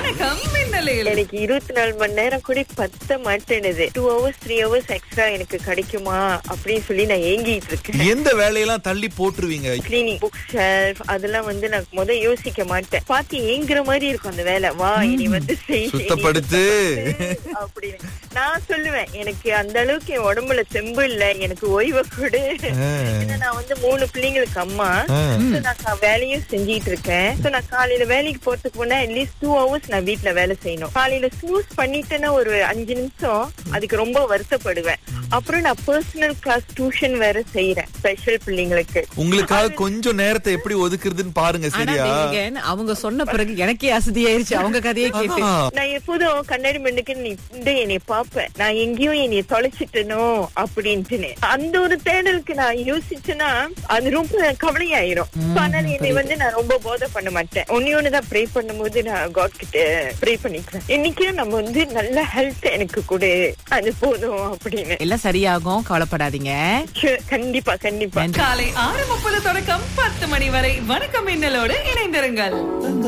வணக்கம் மின்னலில் எனக்கு இருபத்தி நாலு மணி நேரம் கூட பத்த மாட்டேனுது two hours three hours extra எனக்கு கிடைக்குமா அப்படின்னு சொல்லி நான் ஏங்கிட்டு இருக்கேன் எந்த வேலையெல்லாம் தள்ளி போட்டுருவீங்க கிளீனிங் புக் ஷெல்ஃப் அதெல்லாம் வந்து நான் முத யோசிக்க மாட்டேன் பார்த்து ஏங்குற மாதிரி இருக்கும் அந்த வேலை வா இனி வந்து செய் இனி சுத்தப்படுத்து. வந்து அப்படின்னு நான் சொல்லுவேன் எனக்கு அந்த அளவுக்கு என் உடம்புல செம்பு இல்ல எனக்கு ஓய்வை கொடு ஏன்னா நான் வந்து மூணு பிள்ளைங்களுக்கு அம்மா ஆ. So, நான் கா- வேலையும் செஞ்சிட்டு இருக்கேன் So, நான் காலையில வேலைக்கு போறதுக்கு முன்னா அட்லீஸ்ட் டூ ஹவர்ஸ் நான் வீட்ல வேலை செய்யணும் காலையில ஸ்னூஸ் பண்ணிட்டேன்னா ஒரு அஞ்சு நிமிஷம் அதுக்கு ரொம்ப வருத்தப்படுவேன் அப்புறம் நான் பர்சனல் கிளாஸ் டியூஷன் வேற செய்யறேன் ஸ்பெஷல் பிள்ளைங்களுக்கு உங்களுக்காக கொஞ்சம் நேரத்தை எப்படி ஒதுக்குறதுன்னு பாருங்க ஆனா சரியா தேவிகன், அவங்க சொன்ன பிறகு எனக்கே அசதியாயிருச்சு அவங்க கதையை கேட்டு அதான். நான் எப்போதும் கண்ணாடி மண்ணுக்கு நீ இந்த என்னைய பாப்பேன் நான் எங்கேயும் என்னைய தொலைச்சிட்டனோ அப்படின்ட்டுன்னு அந்த ஒரு தேடலுக்கு நான் யோசிச்சேன்னா அது ரொம்ப கவலையாயிரும் So, அதனால என்னை வந்து நான் ரொம்ப போதை பண்ண மாட்டேன் ஒன்னே ஒண்ணுதான் ப்ரே பண்ணும்போது நான் காட் கிட்ட ப்ரே பண்ணிக்குவேன் இன்னைக்கும் நம்ம வந்து நல்ல ஹெல்த் எனக்கு கொடு அது போதும் அப்படின்னு எல்லாம் சரியாகும் கவலைப்படாதீங்க Sure, கண்டிப்பா கண்டிப்பா காலை ஆறு முப்பது தொடக்கம் பத்து மணி வரை வணக்கம் மின்னலோடு இணைந்திருங்கள்